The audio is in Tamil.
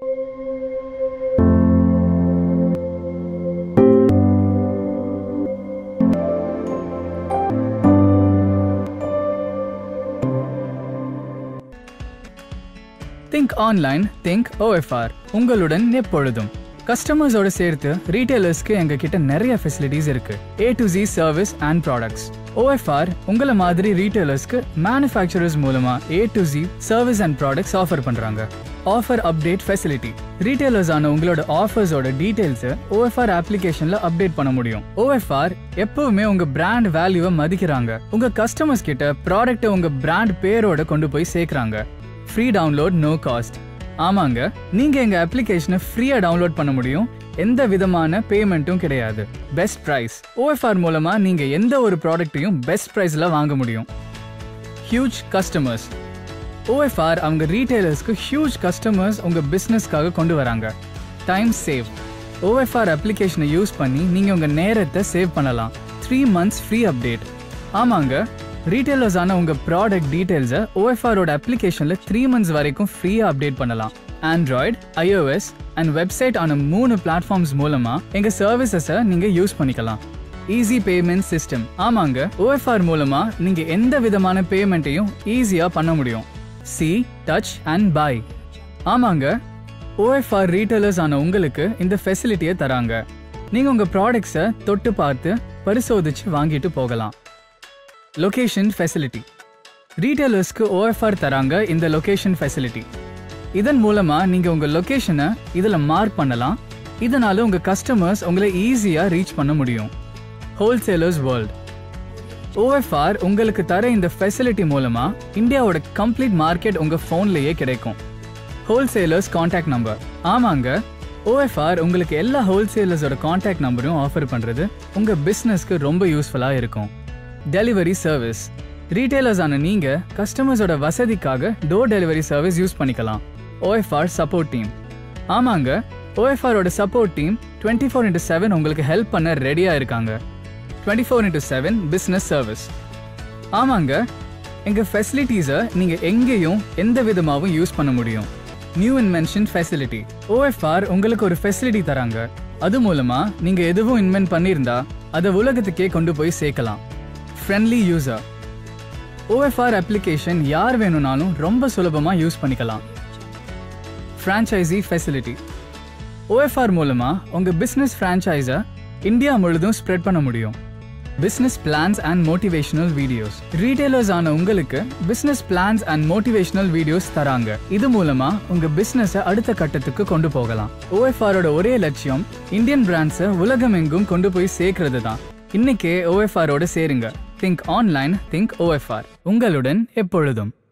திங்க் ஆன்லைன் திங்க் ஓஎஃப்ஆர் உங்களுடன் எப்பொழுதும் கஸ்டமர்ஸோட சேர்த்து ரீட்டைலர்ஸ்க்கு எங்க கிட்ட நிறைய ஃபெசிலிட்டிஸ் இருக்கு A to G service and products OFR உங்களை மாதிரி ரீட்டைலர்ஸ்க்கு மேனுஃபேக்சரர்ஸ் மூலமா A to G service and products offer பண்றாங்க ஆஃபர் அப்டேட் ஃபெசிலிட்டி ரீட்டைலர்ஸ் ஆன உங்களோட ஆஃபர்ஸோட டீடைல்ஸ் ஓஎஃப்ஆர் அப்ளிகேஷன்ல அப்டேட் பண்ண முடியும் ஓஎஃப்ஆர் எப்பவுமே உங்க பிராண்ட் வேல்யூவை மதிக்கிறாங்க உங்க கஸ்டமர்ஸ் கிட்ட ப்ராடக்ட்டை உங்க பிராண்ட் பேரோட கொண்டு போய் சேர்க்கறாங்க ஃப்ரீ டவுன்லோட் நோ காஸ்ட் ஆமாங்க நீங்க எங்க அப்ளிகேஷனை ஃப்ரீயா டவுன்லோட் பண்ண முடியும் எந்த விதமான பேமெண்ட்டும் கிடையாது பெஸ்ட் பிரைஸ் ஓஎஃப்ஆர் மூலமா நீங்க எந்த ஒரு ப்ராடக்ட்டையும் பெஸ்ட் பிரைஸ்ல வாங்க முடியும் ஹியூஜ் கஸ்டமர்ஸ் ஓஎஃப்ஆர் அவங்க ரீட்டைலர்ஸ்க்கு ஹியூஜ் கஸ்டமர்ஸ் உங்க பிசினஸ்க்காக கொண்டு வராங்க டைம் சேவ் ஓஎஃப்ஆர் அப்ளிகேஷனை யூஸ் பண்ணி நீங்க உங்க நேரத்தை சேவ் பண்ணலாம் த்ரீ மந்த்ஸ் ஃப்ரீ அப்டேட் ஆமாங்க ரீட்டைலர்ஸ் ஆன உங்க ப்ராடக்ட் டீடைல்ஸை ஓஎஃப்ஆரோட அப்ளிகேஷன்ல த்ரீ மந்த்ஸ் வரைக்கும் ஃப்ரீயா அப்டேட் பண்ணலாம் ஆண்ட்ராய்டு ஐஓஎஸ் அண்ட் வெப்சைட் ஆன மூணு பிளாட்ஃபார்ம்ஸ் மூலமா எங்க சர்வீசஸை நீங்க யூஸ் பண்ணிக்கலாம் ஈஸி பேமெண்ட் சிஸ்டம் ஆமாங்க ஓஎஃப்ஆர் மூலமா நீங்க எந்த விதமான பேமெண்ட்டையும் ஈஸியா பண்ண முடியும் சி டச் அண்ட் பை ஆமாங்க ஓஎஃப்ஆர் ரீட்டைலர்ஸ் ஆன உங்களுக்கு இந்த ஃபெசிலிட்டியை தராங்க நீங்க உங்க ப்ராடக்ட்ஸை தொட்டு பார்த்து பரிசோதிச்சு வாங்கிட்டு போகலாம் லொகேஷன் ஃபெசிலிட்டி ரீட்டைலர்ஸ்க்கு ஓஎஃப்ஆர் தராங்க இந்த லொகேஷன் ஃபெசிலிட்டி இதன் மூலமா நீங்க உங்க லொகேஷனை இதுல மார்க் பண்ணலாம் இதனால உங்க கஸ்டமர்ஸ் உங்களை ஈஸியா ரீச் பண்ண முடியும் ஹோல்சேலர்ஸ் வேர்ல்ட் ஓஎஃப்ஆர் உங்களுக்கு தர இந்த ஃபெசிலிட்டி மூலமா இந்தியாவோட கம்ப்ளீட் மார்க்கெட் உங்க ஃபோன்லயே கிடைக்கும் ஹோல்சேலர்ஸ் காண்டாக்ட் நம்பர் ஆமாங்க ஓஎஃப்ஆர் உங்களுக்கு எல்லா ஹோல்சேலர்ஸோட காண்டாக்ட் நம்பரும் ஆஃபர் பண்றது உங்க பிசினஸ்க்கு ரொம்ப யூஸ்ஃபுல்லா இருக்கும் டெலிவரி சர்வீஸ் ரீட்டைலர்ஸ் ஆன நீங்க கஸ்டமர்ஸோட வசதிக்காக டோர் டெலிவரி சர்வீஸ் யூஸ் பண்ணிக்கலாம் ஓஎஃப்ஆர் சப்போர்ட் டீம் ஆமாங்க ஓஎஃப்ஆரோட support team twenty four into seven உங்களுக்கு ஹெல்ப் பண்ண ரெடியா இருக்காங்க twenty four into seven business service ஆமாங்க எங்க ஃபெசிலிட்டிஸை நீங்க எங்கேயும் எந்த விதமாகவும் யூஸ் பண்ண முடியும் நியூ இன்வென்ஷன் ஃபெசிலிட்டி ஓஎஃப்ஆர் உங்களுக்கு ஒரு ஃபெசிலிட்டி தராங்க அது மூலமா நீங்க எதுவும் இன்வென்ட் பண்ணியிருந்தா அதை உலகத்துக்கே கொண்டு போய் சேர்க்கலாம் ஃப்ரெண்ட்லி யூசர் ஓஎஃப்ஆர் அப்ளிகேஷன் யார் வேணும்னாலும் ரொம்ப சுலபமா யூஸ் பண்ணிக்கலாம் ஃப்ரான்ச்சைசி ஃபெசிலிட்டி ஓஎஃப்ஆர் மூலமா உங்க பிசினஸ் ஃப்ரான்ச்சைஸை இந்தியா முழுதும் ஸ்ப்ரெட் பண்ண முடியும் business plans and motivational videos retailers ஆன உங்களுக்கு business plans and motivational videos தராங்க இது மூலமா உங்க பிசினஸை அடுத்த கட்டத்துக்கு கொண்டு போகலாம் ஓஎஃப்ஆரோட ஒரே லட்சியம் இந்தியன் பிராண்ட்ஸை உலகம் எங்கும் கொண்டு போய் சேர்க்கிறது தான் இன்னைக்கே ஓஎஃப்ஆரோட சேருங்க திங்க் ஆன்லைன் திங்க் ஓஎஃப்ஆர் உங்களுடன் எப்பொழுதும்